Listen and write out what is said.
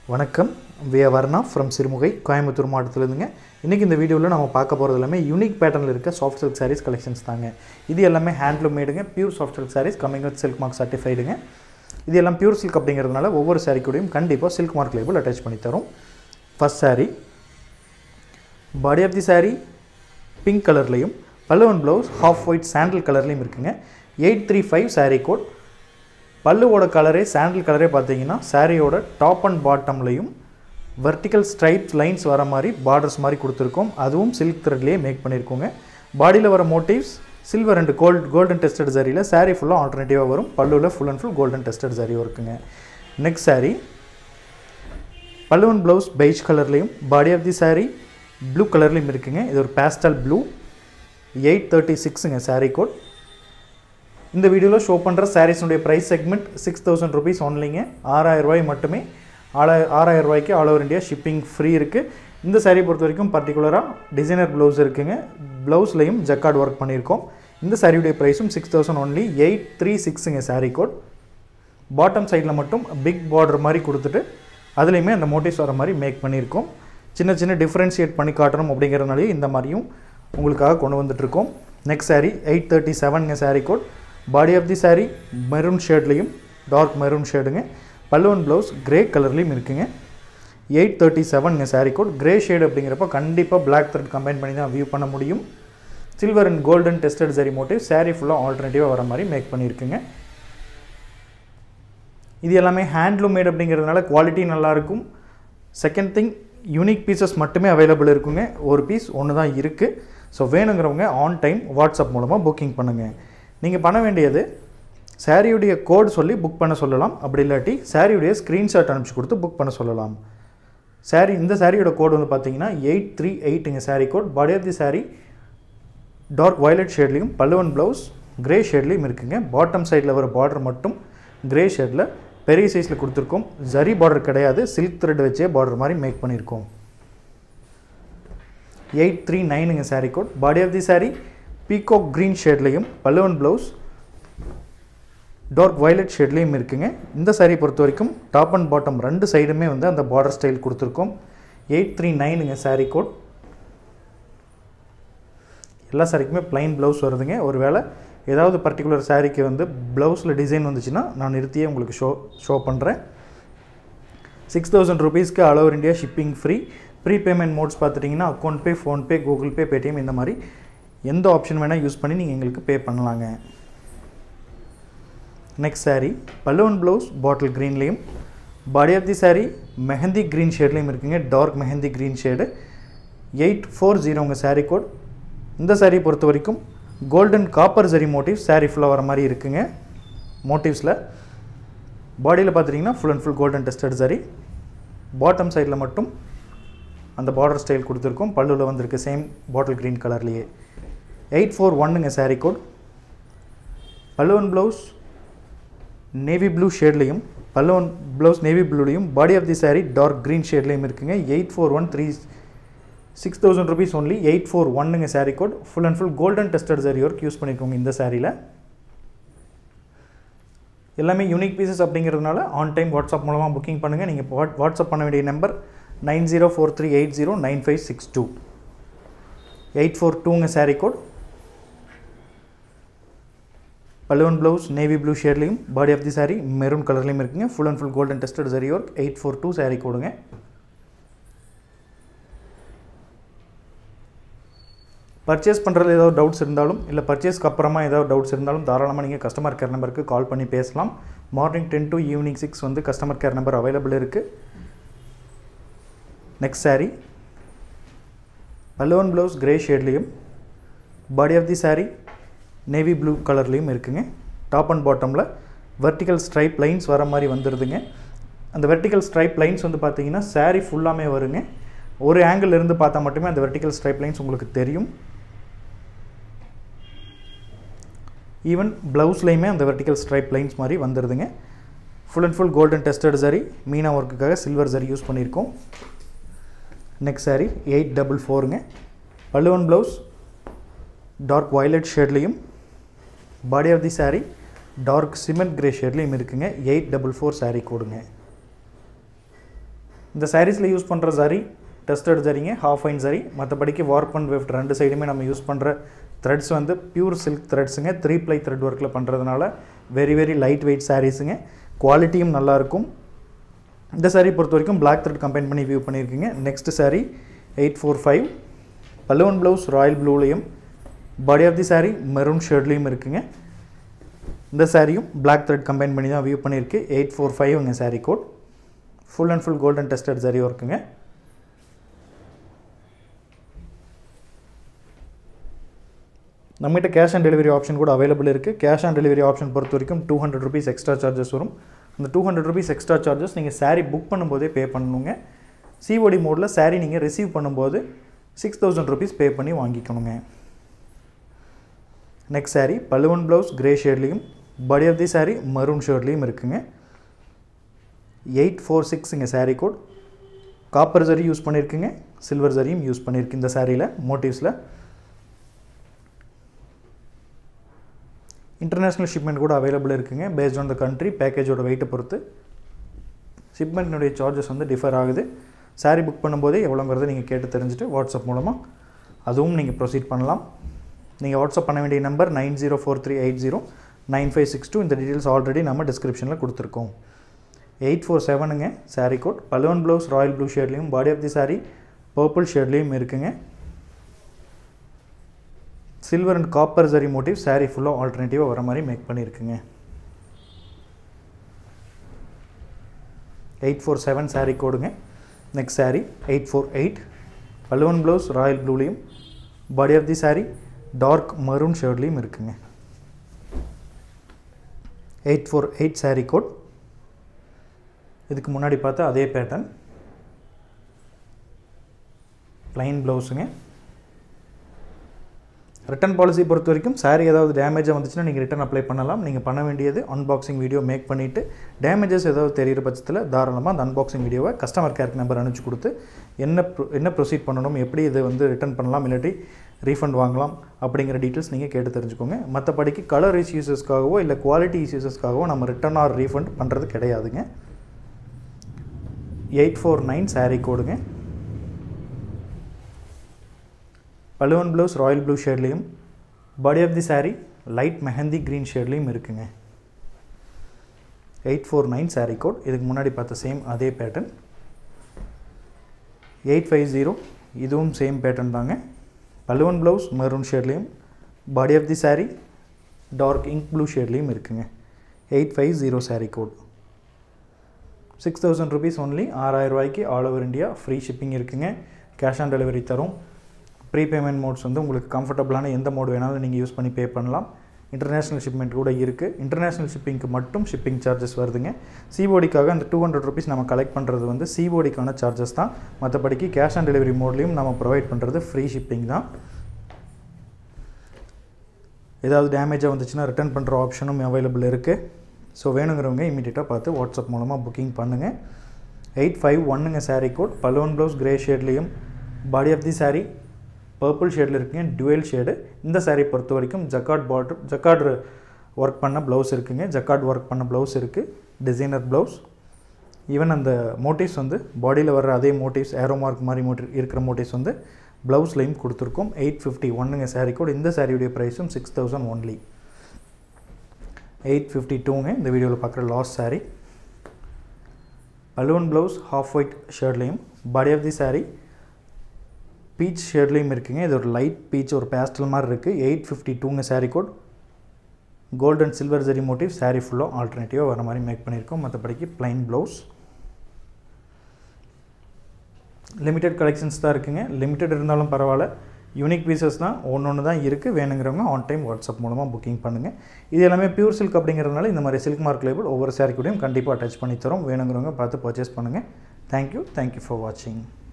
வணக்கம் V R Varna from Sirumugai Coimbatore மாவட்டத்திலேருந்துங்க இன்றைக்கி இந்த வீடியோவில் நம்ம பார்க்க போகிறது எல்லாமே யூனிக் பேட்டர்னில் இருக்க சாஃப்ட் சில்க் சாரீஸ் கலெக்ஷன்ஸ் தாங்க இது எல்லாமே ஹேண்ட்லூம் மேடுங்க pure soft silk sarees coming with silk mark சர்டிஃபைடுங்க இது எல்லாம் பியூர் சில்க் அப்படிங்கிறதுனால ஒவ்வொரு saree கூடயும் கண்டிப்பாக சில்க் மார்க் லேபிள் அட்டாச் பண்ணி தரும் first saree body of the saree pink கலர்லேயும் பல்லுவன் ப்ளவுஸ் ஹாஃப் ஒயிட் சாண்டில் கலர்லேயும் இருக்குங்க eight three five saree code பல்லுவோட கலரே சாண்டில் கலரே பார்த்தீங்கன்னா சாரியோட டாப் அண்ட் பாட்டம்லையும் வெர்டிக்கல் ஸ்ட்ரைப்ஸ் லைன்ஸ் வர மாதிரி பார்டர்ஸ் மாதிரி கொடுத்துருக்கோம் அதுவும் சில்க் த்ரெட்லேயே மேக் பண்ணியிருக்கோங்க பாடியில் வர motifs silver and gold golden tested சாரியில் saree ஃபுல்லாக ஆல்டர்னேட்டிவாக வரும் பல்லுவில் full and full golden tested சாரியும் இருக்குங்க நெக்ஸ்ட் saree பல்லுவன் ப்ளவுஸ் பெய்ஜ் கலர்லேயும் body of the saree blue கலர்லேயும் இருக்குங்க இது ஒரு பேஸ்டல் ப்ளூ எயிட் தேர்ட்டி சிக்ஸுங்க saree கோட் இந்த வீடியோவில் ஷோ பண்ணுற சாரீஸுடைய price segment six thousand rupees ஒன்லிங்க ஆறாயிரம் ரூபாய் மட்டுமே ஆறாய ஆறாயிரம் ரூபாய்க்கு all over India shipping free இருக்குது இந்த saree பொறுத்த வரைக்கும் பர்டிகுலராக டிசைனர் ப்ளவுஸ் இருக்குங்க ப்ளவுஸ்லையும் ஜக்கார்ட் ஒர்க் பண்ணியிருக்கோம் இந்த சாரியுடைய ப்ரைஸும் six thousand only eight three சிக்ஸுங்க saree கோட் பாட்டம் சைடில் மட்டும் பிக் பார்டர் மாதிரி கொடுத்துட்டு அதுலேயுமே அந்த மோட்டிவ்ஸ் வர மாதிரி மேக் பண்ணியிருக்கோம் சின்ன சின்ன டிஃப்ரென்ஷியேட் பண்ணி காட்டணும் அப்படிங்கிறதுனாலே இந்த மாதிரியும் உங்களுக்காக கொண்டு வந்துட்டுருக்கோம் நெக்ஸ்ட் saree எயிட் தேர்ட்டி செவனுங்க saree code body of the saree maroon ஷேட்லேயும் டார்க் மெரூன் ஷேடுங்க பல்லுவன் ப்ளவுஸ் கிரே கலர்லேயும் இருக்குங்க எயிட் தேர்ட்டி செவனுங்க saree கோட் கிரே ஷேடு அப்படிங்கிறப்ப கண்டிப்பாக பிளாக் த்ரெட் கம்பைன் பண்ணி தான் வியூ பண்ண முடியும் silver and golden tested zari motif saree ஃபுல்லாக ஆல்டர்னேட்டிவாக வர மாதிரி மேக் பண்ணியிருக்குங்க இது எல்லாமே ஹேண்ட்லூம் மேட் அப்படிங்கிறதுனால குவாலிட்டி நல்லாயிருக்கும் செகண்ட் திங் யூனிக் பீசஸ் மட்டுமே அவைலபிள் இருக்குங்க ஒரு பீஸ் ஒன்று தான் இருக்குது ஸோ வேணுங்கிறவங்க ஆன் டைம் வாட்ஸ்அப் மூலமாக புக்கிங் பண்ணுங்கள் நீங்கள் பண்ண வேண்டியது சாரியுடைய கோட் சொல்லி புக் பண்ண சொல்லலாம் அப்படி இல்லாட்டி சாரியுடைய ஸ்க்ரீன்ஷாட் அனுப்பிச்சு கொடுத்து புக் பண்ண சொல்லலாம் சாரி இந்த சாரியோட கோட் வந்து பார்த்தீங்கன்னா எயிட் த்ரீ எயிட்டுங்க saree code body of the saree dark violet ஷேட்லேயும் பல்லுவன் ப்ளவுஸ் கிரே ஷேட்லேயும் இருக்குங்க பாட்டம் சைடில் வர பார்டர் மட்டும் கிரே ஷேடில் பெரிய சைஸில் கொடுத்துருக்கோம் ஜரி பார்டர் கிடையாது சில்க் த்ரெட் வச்சே பார்டர் மாதிரி மேக் பண்ணியிருக்கோம் எயிட் த்ரீ நைனுங்க saree code body of the saree peacock green ஷேட்லேயும் பல்லுவன் ப்ளவுஸ் டார்க் வயலட் ஷேட்லேயும் இருக்குங்க இந்த saree பொறுத்த வரைக்கும் டாப் அண்ட் பாட்டம் ரெண்டு சைடுமே வந்து அந்த பார்டர் ஸ்டைல் கொடுத்துருக்கோம் எயிட் த்ரீ நைனுங்க saree கோட் எல்லா சாரிக்குமே ப்ளைன் ப்ளவுஸ் வருதுங்க ஒருவேளை ஏதாவது பர்டிகுலர் சாரீக்கு வந்து ப்ளவுஸில் டிசைன் வந்துச்சுன்னா நான் நிறுத்தியே உங்களுக்கு ஷோ ஷோ பண்ணுறேன் சிக்ஸ் தௌசண்ட் ருபீஸ்க்கு all over India shipping free free payment modes பார்த்துட்டிங்கன்னா account pay PhonePe Google Pay Paytm இந்த மாதிரி எந்த ஆப்ஷன் வேணால் யூஸ் பண்ணி நீங்கள் எங்களுக்கு பே பண்ணலாங்க நெக்ஸ்ட் saree பல்லுவன் ப்ளவுஸ் பாட்டில் க்ரீன்லேயும் body of the saree mehndi green ஷேட்லேயும் இருக்குங்க dark mehndi green shade eight four ஜீரோங்க saree கோட் இந்த saree பொறுத்த வரைக்கும் golden copper zari motif saree ஃபுல்லாக வர மாதிரி இருக்குங்க மோட்டிவ்ஸில் பாடியில் பார்த்துட்டிங்கன்னா full and full golden tested zari bottom சைடில் மட்டும் அந்த பார்டர் ஸ்டைல் கொடுத்துருக்கோம் பல்லுவில் வந்திருக்கு சேம் பாட்டில் க்ரீன் கலர்லேயே எயிட் ஃபோர் ஒன்னுங்க saree கோட் பல்லுவன் ப்ளவுஸ் நேவி ப்ளூ ஷேட்லேயும் பல்லுவன் ப்ளவுஸ் நேவி ப்ளூலையும் body of the saree dark green ஷேட்லேயும் இருக்குங்க eight four one three six thousand rupees only eight four ஒன்னுங்க saree code full and full golden tested saree work use பண்ணியிருக்கோங்க இந்த சாரியில் எல்லாமே யூனிக் பீசஸ் அப்படிங்கிறதுனால ஆன் டைம் வாட்ஸ்அப் மூலமாக booking பண்ணுங்கள் நீங்கள் வாட் வாட்ஸ்அப் பண்ண வேண்டிய number nine zero four three eight zero nine five six two eight four டூங்க saree கோட் பல்லுவன் ப்ளவுஸ் நேவி ப்ளூ ஷேட்லேயும் body of the saree maroon கலர்லேயும் இருக்குங்க full and full golden tested zari work eight four two saree கோடுங்க purchase பண்ணுறதுல ஏதாவது doubts இருந்தாலும் இல்லை பர்ச்சேஸ்க்கு அப்புறமா ஏதாவது டவுட்ஸ் இருந்தாலும் தாராளமாக நீங்கள் கஸ்டமர் கேர் நம்பருக்கு கால் பண்ணி பேசலாம் morning ten to evening six வந்து கஸ்டமர் கேர் நம்பர் அவைலபிள் இருக்குது நெக்ஸ்ட் saree பல்லுவன் ப்ளவுஸ் கிரே ஷேட்லேயும் body of the saree navy blue கலர்லேயும் இருக்குங்க டாப் அண்ட் பாட்டமில் வெர்டிக்கல் ஸ்ட்ரைப் லைன்ஸ் வர மாதிரி வந்துடுதுங்க அந்த வெர்டிக்கல் ஸ்ட்ரைப் லைன்ஸ் வந்து பார்த்தீங்கன்னா saree ஃபுல்லாமே வருங்க ஒரு ஆங்கிள் இருந்து பார்த்தா மட்டுமே அந்த வெர்டிக்கல் ஸ்ட்ரைப் லைன்ஸ் உங்களுக்கு தெரியும் ஈவன் ப்ளவுஸ்லேயுமே அந்த வெர்டிக்கல் ஸ்ட்ரைப் லைன்ஸ் மாதிரி வந்துடுதுங்க full and full golden tested zari meena ஒர்க்குக்காக சில்வர் சரி யூஸ் பண்ணியிருக்கோம் நெக்ஸ்ட் saree எயிட் டபுள் ஃபோருங்க பல்லுவன் ப்ளவுஸ் டார்க் வயலட் ஷேட்லேயும் body of the saree dark cement grey ஷேட்லேயும் இருக்குங்க எயிட் டபுள் ஃபோர் saree கோடுங்க இந்த சாரீஸில் யூஸ் பண்ணுற சரி டெஸ்டட் சரிங்க ஹாஃப் ஃபைன் சரி மற்றபடிக்கு வார்ப் அண்ட் வெஃப்ட் ரெண்டு சைடுமே நம்ம யூஸ் பண்ணுற த்ரெட்ஸ் வந்து பியூர் சில்க் த்ரெட்ஸுங்க த்ரீ ப்ளை த்ரெட் ஒர்க்கில் பண்ணுறதுனால வெரி வெரி லைட் வெயிட் சாரீஸுங்க குவாலிட்டியும் நல்லாயிருக்கும் இந்த saree பொறுத்த வரைக்கும் பிளாக் த்ரெட் கம்பைன் பண்ணி வியூ பண்ணியிருக்கீங்க next saree eight four five pallu and blouse royal ப்ளூலையும் body of the saree maroon ஷர்ட்லேயும் இருக்குங்க இந்த சாரியும் பிளாக் த்ரெட் கம்பைன் பண்ணி தான் வியூ பண்ணியிருக்கு எயிட் ஃபோர் ஃபைவ்ங்க saree code full and full golden tested zari ஒர்க்குங்க நம்மகிட்ட கேஷ் ஆன் டெலிவரி ஆப்ஷன் கூட அவைலபிள் இருக்குது கேஷ் ஆன் டெலிவரி ஆப்ஷன் பொறுத்த வரைக்கும் two hundred rupees extra charges வரும் அந்த two hundred rupees extra charges நீங்கள் saree புக் பண்ணும்போதே பே பண்ணணுங்க சிஓடி மோடில் saree நீங்கள் ரிசீவ் பண்ணும்போது சிக்ஸ் தௌசண்ட் ருபீஸ் பே பண்ணி வாங்கிக்கணுங்க next saree pallu and blouse grey ஷேட்லேயும் body of the saree maroon ஷேட்லேயும் இருக்குங்க எயிட் ஃபோர் சிக்ஸுங்க saree code copper zari use பண்ணியிருக்குங்க சில்வர் ஜரியும் யூஸ் பண்ணியிருக்கு இந்த சாரியில் மோட்டிவ்ஸில் இன்டர்நேஷ்னல் ஷிப்மெண்ட் கூட அவைலபிள் இருக்குங்க பேஸ்ட் ஆன் த கண்ட்ரி பேக்கேஜோட வெயிட்டை பொறுத்து ஷிப்மெண்ட்னுடைய சார்ஜஸ் வந்து டிஃபர் ஆகுது saree புக் பண்ணும்போதே எவ்வளோங்கிறத நீங்கள் கேட்டு தெரிஞ்சுட்டு வாட்ஸ்அப் மூலமாக அதுவும் நீங்கள் ப்ரொசீட் பண்ணலாம் நீங்கள் வாட்ஸ்அப் பண்ண வேண்டிய number nine zero four three eight zero nine five six two இந்த டீட்டெயில்ஸ் ஆல்ரெடி நம்ம டிஸ்கிரிப்ஷனில் கொடுத்துருக்கோம் எயிட் ஃபோர் செவனுங்க saree code pallu and blouse royal blue ஷேட்லேயும் body of the saree purple ஷேட்லேயும் இருக்குங்க silver and copper zari motif saree ஃபுல்லாக ஆல்டர்னேட்டிவாக வர மாதிரி மேக் பண்ணியிருக்குங்க எயிட் ஃபோர் செவன் saree கோடுங்க next saree eight four eight pallu and blouse royal ப்ளூலேயும் body of the saree dark maroon ஷேட்லேயும் இருக்குங்க eight four eight saree code இதுக்கு முன்னாடி பார்த்தா அதே பேட்டர்ன் ப்ளைன் ப்ளவுஸுங்க ரிட்டன் பாலிசி பொறுத்த வரைக்கும் saree ஏதாவது டேமேஜாக வந்துச்சுன்னா நீங்கள் ரிட்டன் அப்ளை பண்ணலாம் நீங்கள் பண்ண வேண்டியது அன்பாக்சிங் வீடியோ மேக் பண்ணிவிட்டு டேமேஜஸ் ஏதாவது தெரிகிற பட்சத்தில் தாராளமாக அந்த அன்பாக்சிங் வீடியோவை கஸ்டமர் கேருக்கு நம்பர் அனுப்பிச்சு கொடுத்து என்ன pro- என்ன ப்ரொசீட் பண்ணணும் எப்படி இதை வந்து ரிட்டன் பண்ணலாம் இல்லாட்டி ரீஃபண்ட் வாங்கலாம் அப்படிங்கிற டீட்டெயில்ஸ் நீங்கள் கேட்டு தெரிஞ்சுக்கோங்க மற்றபடிக்கு கலர் இஷ்யூஸஸ்க்காகவோ இல்லை குவாலிட்டி இஷ்யூஸஸ்க்காகவோ நம்ம ரிட்டன் ஆர் ரீஃபண்ட் பண்ணுறது கிடையாதுங்க எயிட் ஃபோர் நைன் saree கோடுங்க பலுவன் ப்ளவுஸ் ராயல் ப்ளூ ஷேட்லேயும் body of the saree light mehndi green ஷேட்லேயும் இருக்குங்க eight four nine saree code இதுக்கு முன்னாடி பார்த்த சேம் அதே பேட்டர்ன் எயிட் ஃபைவ் ஜீரோ இதுவும் சேம் பேட்டர்ன் தாங்க பலுவன் ப்ளவுஸ் மெரூன் ஷேட்லேயும் body of the saree dark ink blue ஷேட்லேயும் இருக்குங்க eight five zero saree code six thousand rupees only ஆறாயிரம் ரூபாய்க்கு all over India free shipping இருக்குங்க கேஷ் ஆன் டெலிவரி தரும் pre payment modes வந்து உங்களுக்கு கம்ஃபர்டபுளான எந்த மோட் வேணாலும் நீங்கள் யூஸ் பண்ணி பே பண்ணலாம் இன்டர்நேஷ்னல் ஷிப்மெண்ட் கூட இருக்குது இன்டர்நேஷ்னல் ஷிப்பிங்க்கு மட்டும் ஷிப்பிங் சார்ஜஸ் வருதுங்க சிஓடிக்காக அந்த டூ ஹண்ட்ரட் ருபீஸ் நம்ம கலெக்ட் பண்ணுறது வந்து சிஓடிக்கான சார்ஜஸ் தான் மற்றபடிக்கு கேஷ் ஆன் டெலிவரி மோட்லேயும் நம்ம ப்ரொவைட் பண்ணுறது ஃப்ரீ ஷிப்பிங் தான் ஏதாவது டேமேஜாக வந்துச்சுன்னா ரிட்டர்ன் பண்ணுற ஆப்ஷனும் அவைலபிள் இருக்குது ஸோ வேணுங்கிறவங்க இமீடியட்டாக பார்த்து வாட்ஸ்அப் மூலமாக புக்கிங் பண்ணுங்கள் எயிட் ஃபைவ் ஒன்னுங்க saree code pallu and blouse grey ஷேட்லேயும் body of the saree purple ஷேடில் இருக்குங்க டுவெல் ஷேடு இந்த saree பொறுத்த வரைக்கும் ஜக்காட் பார்டர் ஜக்காட் ஒர்க் பண்ண ப்ளவுஸ் இருக்குங்க ஜக்காட் ஒர்க் பண்ண ப்ளவுஸ் இருக்குது டிசைனர் ப்ளவுஸ் ஈவன் அந்த மோட்டிவ்ஸ் வந்து பாடியில் வர்ற அதே மோட்டிவ்ஸ் ஏரோ மார்க் மாதிரி மோட்டிவ் இருக்கிற மோட்டிவ்ஸ் வந்து ப்ளவுஸ்லையும் கொடுத்துருக்கோம் எயிட் ஃபிஃப்டி ஒன்னுங்க saree கோட் இந்த சாரியுடைய ப்ரைஸும் six thousand only eight fifty டூங்க இந்த வீடியோவில் பார்க்குற last saree pallu and blouse half white ஷர்ட்லேயும் body of the saree peach ஷேட்லேயும் இருக்குங்க இது ஒரு லைட் பீச் ஒரு பேஸ்டல் மாதிரி இருக்குது எயிட் ஃபிஃப்டி டூங்க saree code gold and silver zari motif saree ஃபுல்லாக ஆல்டர்னேட்டிவாக வர மாதிரி மேக் பண்ணியிருக்கோம் மற்றபடிக்கு plain ப்ளவுஸ் லிமிட்டெட் கலெக்ஷன்ஸ் தான் இருக்குங்க லிமிட்டெட் இருந்தாலும் பரவாயில்ல யூனிக் பீசஸ் தான் ஒன்று ஒன்று தான் இருக்குது வேணுங்கிறவங்க ஆன் டைம் வாட்ஸ்அப் மூலமாக புக்கிங் பண்ணுங்கள் இது எல்லாமே பியூர் சில்க் அப்படிங்கிறதுனால இந்த மாதிரி சில்க் மார்க் லேபிள் ஒவ்வொரு saree கூடயும் கண்டிப்பாக அட்டாச் பண்ணி தரோம் வேணுங்கிறவங்க பார்த்து பர்ச்சேஸ் பண்ணுங்கள் தேங்க்யூ தேங்க்யூ ஃபார் வாட்சிங்